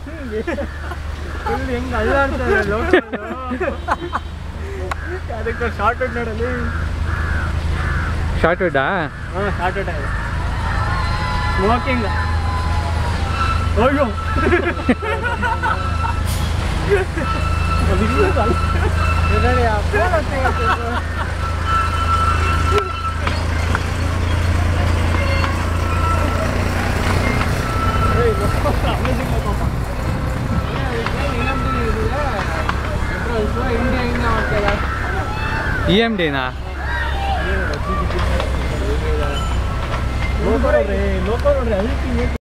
full ಹೆಂಗ್ ಅಲ್ಲಾಡ್ತಾರೆ local ಅದಕ್ಕೆ ಶಾರ್ಟ್ ಔಟ್ ನೋಡಲಿ ಶಾರ್ಟ್ ವುಡ್ಡಾ ಹಾಂ ಶಾರ್ಟ್ ಔಟ್ ಆಗಿದೆ ಸ್ಮೋಕಿಂಗ್ ಅಯ್ಯೋ ನೋಡಿ ಆ ಫೋನ್ ಇಂಡಿಯಾ ಇಂಡಿಯಾ ಮಾಡ್ತಾಯಿಲ್ಲ ಇ ಎಮ್ ಡಿನಾ ಲೋಕಲ್ ನೋಡ್ರಿ ಲೋಕಲ್ ನೋಡ್ರಿ ಅದಕ್ಕೆ